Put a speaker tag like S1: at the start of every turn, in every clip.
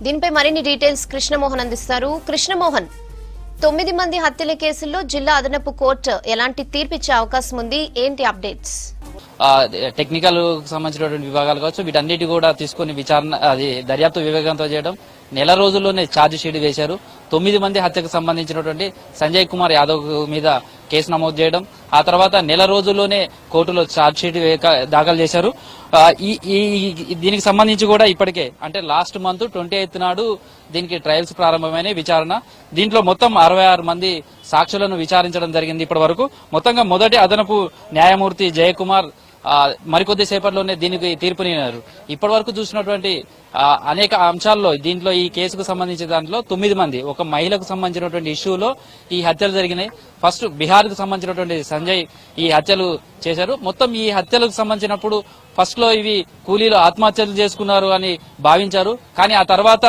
S1: దీనిపై మరిన్ని డీటెయిల్స్ కృష్ణమోహన్ అందిస్తారు కృష్ణమోహన్ తొమ్మిది మంది హత్యల కేసుల్లో జిల్లా అదనపు కోర్టు ఎలాంటి తీర్పిచ్చే అవకాశం ఉంది ఏంటి అప్డేట్స్
S2: ఆ, టెక్నికల్ సంబంధించినటువంటి విభాగాలు కావచ్చు వీటన్నిటి కూడా తీసుకొని విచారణ అది దర్యాప్తు వివేకంతో చేయడం నెల రోజుల్లోనే ఛార్జ్ షీట్ వేశారు తొమ్మిది మంది హత్యకు సంబంధించినటువంటి సంజయ్ కుమార్ యాదవ్ మీద కేసు నమోదు చేయడం ఆ తర్వాత నెల రోజుల్లోనే కోర్టులో ఛార్జ్ షీట్ వేక- దాఖలు చేశారు ఆ, ఈ ఈ- దీనికి సంబంధించి కూడా ఇప్పటికే అంటే లాస్ట్ మంత్ ట్వంటీ ఎయిత్ నాడు దీనికి ట్రయల్స్ ప్రారంభమైన విచారణ దీంట్లో మొత్తం అరవై ఆరు మంది సాక్షులను విచారించడం జరిగింది ఇప్పటి వరకు మొత్తంగా మొదటి అదనపు న్యాయమూర్తి జయకుమార్ ఆ, మరికొద్ది సేపట్లోనే దీనికి తీర్పునినారు ఇప్పటి వరకు చూసినటువంటి ఆ, అనేక అంశాల్లో దీంట్లో ఈ కేసుకు సంబంధించిన దాంట్లో తొమ్మిది మంది ఒక మహిళకు సంబంధించినటువంటి ఇష్యూలో ఈ హత్యలు జరిగినాయి ఫస్ట్ బీహార్ కు సంబంధించినటువంటి సంజయ్ ఈ హత్యలు చేశారు మొత్తం ఈ హత్యలకు సంబంధించినప్పుడు ఫస్ట్ లో ఇవి కూలీలు ఆత్మహత్యలు చేసుకున్నారు అని భావించారు కానీ ఆ తర్వాత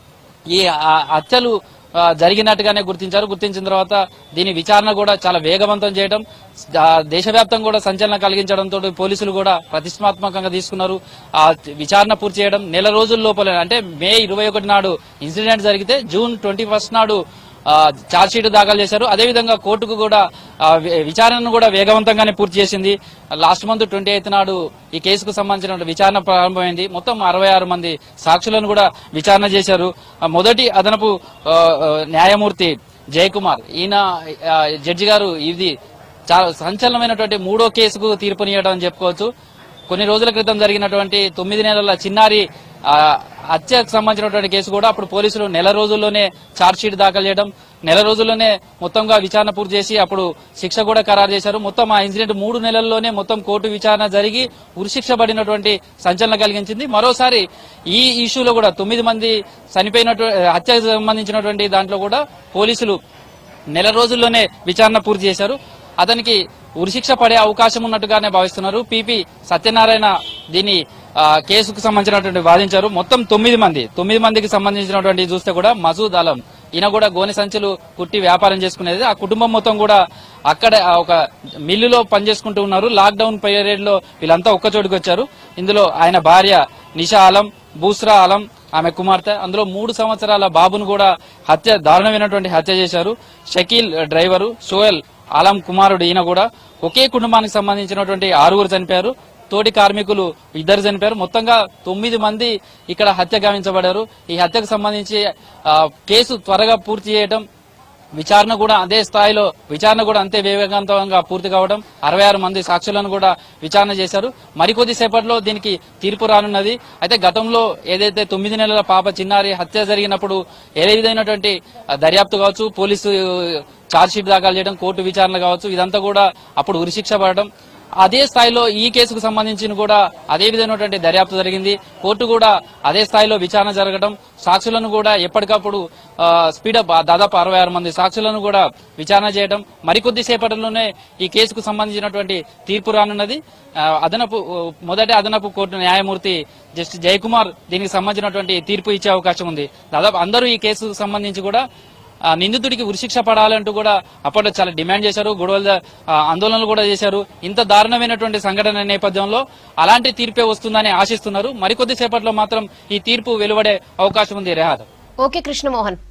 S2: ఈ ఆ హత్యలు ఆ, జరిగినట్టుగానే గుర్తించారు గుర్తించిన తర్వాత దీని విచారణ కూడా చాలా వేగవంతం చేయడం ఆ, దేశవ్యాప్తంగా కూడా సంచలనం కలిగించడంతో పోలీసులు కూడా ప్రతిష్టాత్మకంగా తీసుకున్నారు ఆ విచారణ పూర్తి చేయడం నెల రోజుల లోపల అంటే మే ఇరవై ఒకటి నాడు ఇన్సిడెంట్ జరిగితే జూన్ ట్వంటీ ఫస్ట్ నాడు ఛార్జ్ షీట్ దాఖలు చేశారు అదేవిధంగా కోర్టుకు కూడా ఆ, వి- విచారణను కూడా వేగవంతంగానే పూర్తి చేసింది లాస్ట్ మంత్ ట్వంటీ ఎయిత్ నాడు ఈ కేసుకు సంబంధించిన విచారణ ప్రారంభమైంది మొత్తం అరవై ఆరు మంది సాక్షులను కూడా విచారణ చేశారు ఆ, మొదటి అదనపు ఆ, ఆ, న్యాయమూర్తి జయకుమార్ ఈయన ఆ, జడ్జి గారు ఇది చాలా సంచలనమైనటువంటి మూడో కేసుకు తీర్పునియడం అని చెప్పుకోవచ్చు కొన్ని రోజుల క్రితం జరిగినటువంటి తొమ్మిది నెలల చిన్నారి ఆ, హత్యకు సంబంధించినటువంటి కేసు కూడా అప్పుడు పోలీసులు నెల రోజుల్లోనే ఛార్జ్ షీట్ దాఖలు చేయడం నెల రోజుల్లోనే మొత్తంగా విచారణ పూర్తి చేసి అప్పుడు శిక్ష కూడా ఖరారు చేశారు మొత్తం ఆ ఇన్సిడెంట్ మూడు నెలల్లోనే మొత్తం కోర్టు విచారణ జరిగి ఉరిశిక్ష పడినటువంటి సంచలనం కలిగించింది మరోసారి ఈ ఇష్యూలో కూడా తొమ్మిది మంది చనిపోయినటువంటి హత్యకు సంబంధించినటువంటి దాంట్లో కూడా పోలీసులు నెల రోజుల్లోనే విచారణ పూర్తి చేశారు అతనికి ఉరిశిక్ష పడే అవకాశం ఉన్నట్టుగానే భావిస్తున్నారు పిపి సత్యనారాయణ దీన్ని ఆ, కేసుకు సంబంధించినటువంటి వాదించారు మొత్తం తొమ్మిది మంది తొమ్మిది మందికి సంబంధించినటువంటి చూస్తే కూడా మసూద్ అలం ఈయన కూడా గోనె సంచులు కుట్టి వ్యాపారం చేసుకునేది ఆ కుటుంబం మొత్తం కూడా అక్కడ ఆ ఒక మిల్లులో పనిచేసుకుంటూ ఉన్నారు లాక్డౌన్ పీరియడ్ లో వీళ్ళంతా ఒక్క చోటుకి వచ్చారు ఇందులో ఆయన భార్య నిషా ఆలం బూస్రా ఆలం ఆమె కుమార్తె అందులో మూడు సంవత్సరాల బాబును కూడా హత్య దారుణమైనటువంటి హత్య చేశారు షకీల్ డ్రైవరు షోయల్ ఆలం కుమారుడు ఈయన కూడా ఒకే కుటుంబానికి సంబంధించినటువంటి ఆరుగురు చనిపోయారు తోటి కార్మికులు ఇద్దరు చనిపోయారు మొత్తంగా తొమ్మిది మంది ఇక్కడ హత్య గావించబడారు ఈ హత్యకు సంబంధించి ఆ, కేసు త్వరగా పూర్తి చేయడం విచారణ కూడా అదే స్థాయిలో విచారణ కూడా అంతే వేగవంతంగా పూర్తి కావడం అరవై ఆరు మంది సాక్షులను కూడా విచారణ చేశారు మరికొద్ది సేపట్లో దీనికి తీర్పు రానున్నది అయితే గతంలో ఏదైతే తొమ్మిది నెలల పాప చిన్నారి హత్య జరిగినప్పుడు ఏ విధమైనటువంటి ఆ, దర్యాప్తు కావచ్చు పోలీసు ఛార్జ్ షీట్ దాఖలు చేయడం కోర్టు విచారణ కావచ్చు ఇదంతా కూడా అప్పుడు ఉరిశిక్ష పడడం అదే స్థాయిలో ఈ కేసుకు సంబంధించిన కూడా అదే విధమైనటువంటి దర్యాప్తు జరిగింది కోర్టు కూడా అదే స్థాయిలో విచారణ జరగడం సాక్షులను కూడా ఎప్పటికప్పుడు ఆ, స్పీడప్ ఆ దాదాపు అరవై ఆరు మంది సాక్షులను కూడా విచారణ చేయడం మరికొద్ది సేపటిలోనే ఈ కేసుకు సంబంధించినటువంటి తీర్పు రానున్నది ఆ, అదనపు మొదటి అదనపు కోర్టు న్యాయమూర్తి జస్టిస్ జయకుమార్ దీనికి సంబంధించినటువంటి తీర్పు ఇచ్చే అవకాశం ఉంది దాదాపు అందరూ ఈ కేసుకు సంబంధించి కూడా ఆ నిందితుడికి ఉరిశిక్ష పడాలంటూ కూడా అప్పట్లో చాలా డిమాండ్ చేశారు గొడవలు ఆ, ఆందోళనలు కూడా చేశారు ఇంత దారుణమైనటువంటి సంఘటన నేపథ్యంలో అలాంటి తీర్పే వస్తుందని ఆశిస్తున్నారు మరికొద్ది సేపట్లో మాత్రం ఈ తీర్పు వెలువడే అవకాశం ఉంది రేహాద్
S1: ఓకే కృష్ణమోహన్